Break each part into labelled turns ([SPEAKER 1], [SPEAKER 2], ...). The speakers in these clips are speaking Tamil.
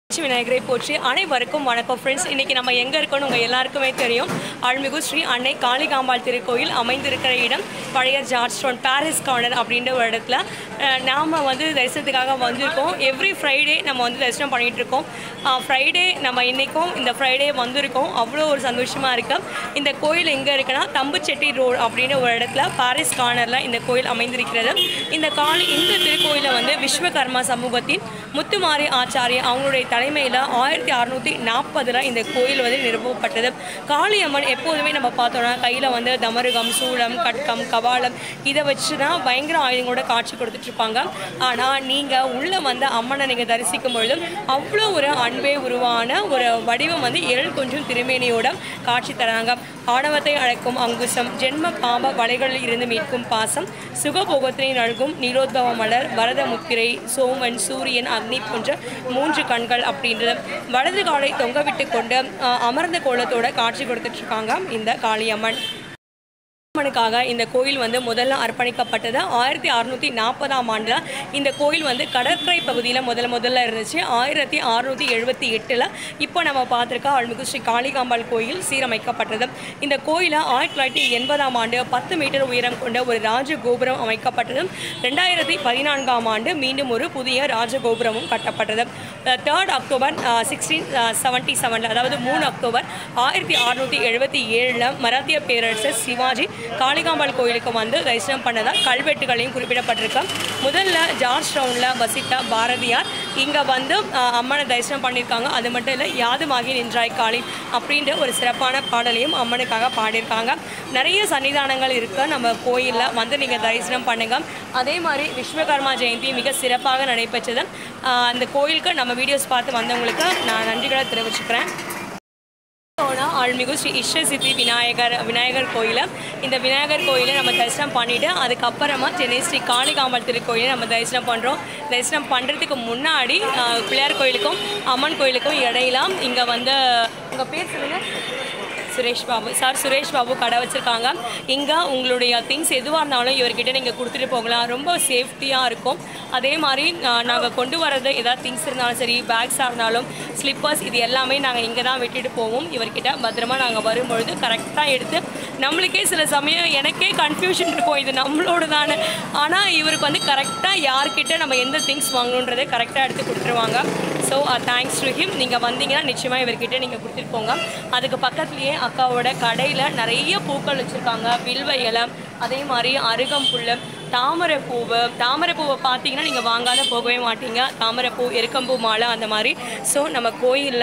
[SPEAKER 1] லட்சுமி விநாயகரை போற்றி அனைவருக்கும் வணக்கம் ஃப்ரெண்ட்ஸ் இன்னைக்கு நம்ம எங்கே இருக்கோம்னு உங்கள் எல்லாருக்குமே தெரியும் அருள்மிகு ஸ்ரீ அன்னை காளிகாம்பாள் திருக்கோயில் அமைந்திருக்கிற இடம் பழைய ஜார்ஜ் டவுன் பாரிஸ் கார்னர் அப்படின்ற ஒரு இடத்துல அஹ், நாம வந்து தரிசனத்துக்காக வந்திருக்கோம் எவ்ரி ஃப்ரைடே நம்ம வந்து தரிசனம் பண்ணிட்டு இருக்கோம் ஃப்ரைடே நம்ம இன்னைக்கும் இந்த ஃப்ரைடே வந்திருக்கோம் அவ்வளோ ஒரு சந்தோஷமாக இருக்கு இந்த கோயில் எங்கே இருக்குன்னா தம்புச்செட்டி ரோடு அப்படின்ற ஒரு இடத்துல பாரிஸ் கார்னரில் இந்த கோயில் அமைந்திருக்கிறது இந்த காளி இந்த திருக்கோயிலை வந்து விஸ்வகர்மா சமூகத்தின் முத்துமாரி ஆச்சாரிய அவங்களுடைய தலைமையில் ஆயிரத்தி அறுநூற்றி நாற்பதில் இந்த கோயில் வந்து நிறுவப்பட்டது காளியம்மன் எப்போதுமே நம்ம பார்த்தோம்னா கையில் வந்து தமருகம் சூளம் கட்கம் கபாலம் இதை வச்சு தான் பயங்கர ஆயுதங்களோட காட்சி கொடுத்துட்ருப்பாங்க ஆனால் நீங்கள் உள்ளே வந்து அம்மனை நீங்கள் தரிசிக்கும் பொழுது அவ்வளோ ஒரு அன்பே உருவான ஒரு வடிவம் வந்து எழில் கொஞ்சம் திருமேனியோட காட்சி தராங்க ஆணவத்தை அழைக்கும் அங்குசம் ஜென்ம பாம்ப வலைகளில் இருந்து மீட்கும் பாசம் சுகபோகத்தினை நல்கும் நீலோத்பவ மலர் வரத முத்திரை சோமன் சூரியன் அக்னி போன்ற மூன்று கண்கள் அப்படின்றது வலது காலை தொங்கவிட்டு கொண்டு அஹ், அமர்ந்த கோலத்தோட காட்சி கொடுத்துட்டு இருக்காங்க இந்த காளியம்மன் அம்மனுக்காக இந்த கோயில் வந்து முதல்ல அர்ப்பணிக்கப்பட்டது ஆயிரத்தி அறுநூற்றி நாற்பதாம் ஆண்டில் இந்த கோயில் வந்து கடற்கரை பகுதியில் முதல்ல முதல்ல இருந்துச்சு ஆயிரத்தி அறுநூற்றி எழுபத்தி எட்டில் இப்போ நம்ம பார்த்துருக்க அருள்மிகு ஸ்ரீ காளிகாம்பாள் கோயில் சீரமைக்கப்பட்டது இந்த கோயிலை ஆயிரத்தி தொள்ளாயிரத்தி எண்பதாம் ஆண்டு பத்து மீட்டர் உயரம் கொண்ட ஒரு ராஜ கோபுரம் அமைக்கப்பட்டது ரெண்டாயிரத்தி பதினான்காம் ஆண்டு மீண்டும் ஒரு புதிய ராஜகோபுரமும் கட்டப்பட்டது தேர்ட் அக்டோபர் சிக்ஸ்டீன் செவன்ட்டி செவனில் அதாவது மூணு அக்டோபர் ஆயிரத்தி அறுநூற்றி எழுபத்தி ஏழில் மராத்திய பேரரசர் சிவாஜி காளிகாம்பாள் கோயிலுக்கு வந்து தரிசனம் பண்ணதா கல்வெட்டுகளையும் குறிப்பிடப்பட்டிருக்கு முதல்ல ஜார்ஜ் டவுனில் வசித்த பாரதியார் இங்கே வந்து அஹ், அம்மனை தரிசனம் பண்ணியிருக்காங்க அது மட்டும் இல்லை யாதுமாகி நின்றாய் காளி அப்படின்ற ஒரு சிறப்பான பாடலையும் அம்மனுக்காக பாடியிருக்காங்க நிறைய சன்னிதானங்கள் இருக்கு நம்ம கோயிலில் வந்து நீங்கள் தரிசனம் பண்ணுங்க அதே மாதிரி விஸ்வகர்மா ஜெயந்தி மிக சிறப்பாக நடைபெற்றது அஹ், அந்த கோயிலுக்கு நம்ம வீடியோஸ் பார்த்து வந்தவங்களுக்கு நான் நன்றிகளை தெரிவிச்சுக்கிறேன் போனா அருள்மிகு ஸ்ரீ இஷ்ட சித்தி விநாயகர் விநாயகர் கோயிலை இந்த விநாயகர் கோயிலை நம்ம தரிசனம் பண்ணிவிட்டு அதுக்கப்புறமா சென்னை ஸ்ரீ காளிகாம்பாள் திருக்கோயிலை நம்ம தரிசனம் பண்ணுறோம் தரிசனம் பண்ணுறதுக்கு முன்னாடி ஆஹ், பிள்ளையார் கோயிலுக்கும் அம்மன் கோயிலுக்கும் இடையில இங்கே வந்து உங்கள் பேர் சொல்லுங்கள் சுரேஷ் பாபு சார் சுரேஷ் பாபு கடை வச்சுருக்காங்க இங்கே உங்களுடைய திங்ஸ் எதுவாக இருந்தாலும் இவர்கிட்ட நீங்கள் கொடுத்துட்டு போகலாம் ரொம்ப சேஃப்டியாக இருக்கும் அதே மாதிரி நாங்கள் கொண்டு வரது ஏதாவது திங்ஸ் இருந்தாலும் சரி பேக்ஸாக இருந்தாலும் ஸ்லிப்பர்ஸ் இது எல்லாமே நாங்கள் இங்கே தான் விட்டுட்டு போவோம் இவர்கிட்ட பத்திரமா நாங்கள் வரும்பொழுது கரெக்டாக எடுத்து நம்மளுக்கே சில சமயம் எனக்கே கன்ஃபியூஷன் இருக்கும் இது நம்மளோட தானே ஆனால் இவருக்கு வந்து கரெக்டாக யார்கிட்ட நம்ம எந்த திங்ஸ் வாங்கணுன்றதை கரெக்டாக எடுத்து கொடுத்துருவாங்க ஸோ தேங்க்ஸ் டு ஹிம் நீங்கள் வந்தீங்கன்னா நிச்சயமாக இவர்கிட்ட நீங்கள் கொடுத்துட்டு போங்க அதுக்கு பக்கத்துலேயே அக்காவோட கடையில் நிறைய பூக்கள் வச்சுருக்காங்க வில்வ இலை அதே மாதிரி அருகம்புல் தாமரை பூவு தாமரை பூவை பார்த்தீங்கன்னா நீங்கள் வாங்காத போகவே மாட்டீங்க தாமரை பூ எருக்கம்பூ மாலை அந்த மாதிரி ஸோ நம்ம கோயிலில்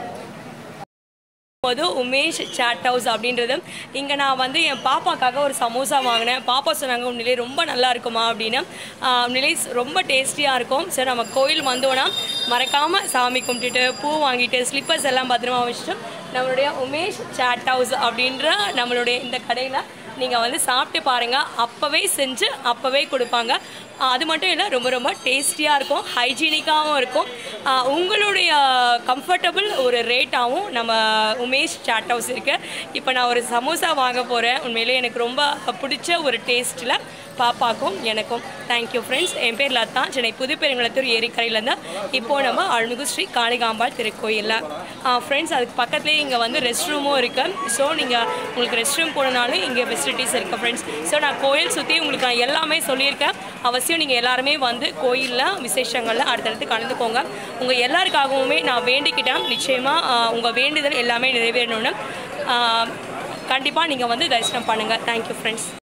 [SPEAKER 1] போது உமேஷ் சாட் ஹவுஸ் அப்படின்றது இங்கே நான் வந்து என் பாப்பாக்காக ஒரு சமோசா வாங்கினேன் பாப்பா சொன்னாங்க உண்மையிலே ரொம்ப நல்லா இருக்குமா அப்படின்னு ஆஹ் உண்மையிலே ரொம்ப டேஸ்டியாக இருக்கும் சரி நம்ம கோயில் வந்தோன்னா மறக்காமல் சாமி கும்பிட்டுட்டு பூ வாங்கிட்டு ஸ்லிப்பர்ஸ் எல்லாம் பத்திரமா வச்சுட்டு நம்மளுடைய உமேஷ் சாட் ஹவுஸ் அப்படின்ற நம்மளுடைய இந்த கடையில் நீங்கள் வந்து சாப்பிட்டு பாருங்கள் அப்போவே செஞ்சு அப்போவே கொடுப்பாங்க ஆஹ் அது மட்டும் இல்லை ரொம்ப ரொம்ப டேஸ்டியாக இருக்கும் ஹைஜீனிக்காகவும் இருக்கும் ஆஹ் உங்களுடைய கம்ஃபர்டபுள் ஒரு ரேட்டாகவும் நம்ம உமேஷ் சாட் ஹவுஸ் இருக்குது இப்போ நான் ஒரு சமோசா வாங்க போகிறேன் உண்மையிலே எனக்கு ரொம்ப பிடிச்ச ஒரு டேஸ்ட்டில் பாப்பாக்கும் எனக்கும் தேங்க்யூ ஃப்ரெண்ட்ஸ் என் பேர் லதா சென்னை புதுப்பெருங்குளத்தூர் ஏரிக்கரையிலேருந்து இப்போது நம்ம அருள்மிகு ஸ்ரீ காளிகாம்பாள் திருக்கோயிலில் ஃப்ரெண்ட்ஸ் அதுக்கு பக்கத்துலேயே இங்கே வந்து ரெஸ்ட் ரூமும் இருக்குது ஸோ நீங்கள் உங்களுக்கு ரெஸ்ட் ரூம் போனனாலும் இங்கே ஃபெசிலிட்டிஸ் இருக்குது ஃப்ரெண்ட்ஸ் ஸோ நான் கோயில் சுற்றி உங்களுக்கு நான் எல்லாமே சொல்லியிருக்கேன் அவசியம் நீங்கள் எல்லாருமே வந்து கோயிலில் விசேஷங்களில் அடுத்தடுத்து கலந்துக்கோங்க உங்கள் எல்லாருக்காகவுமே நான் வேண்டிக்கிட்டேன் நிச்சயமாக உங்கள் வேண்டுதல் எல்லாமே நிறைவேறணும்னு கண்டிப்பாக நீங்கள் வந்து தரிசனம் பண்ணுங்கள் தேங்க்யூ ஃப்ரெண்ட்ஸ்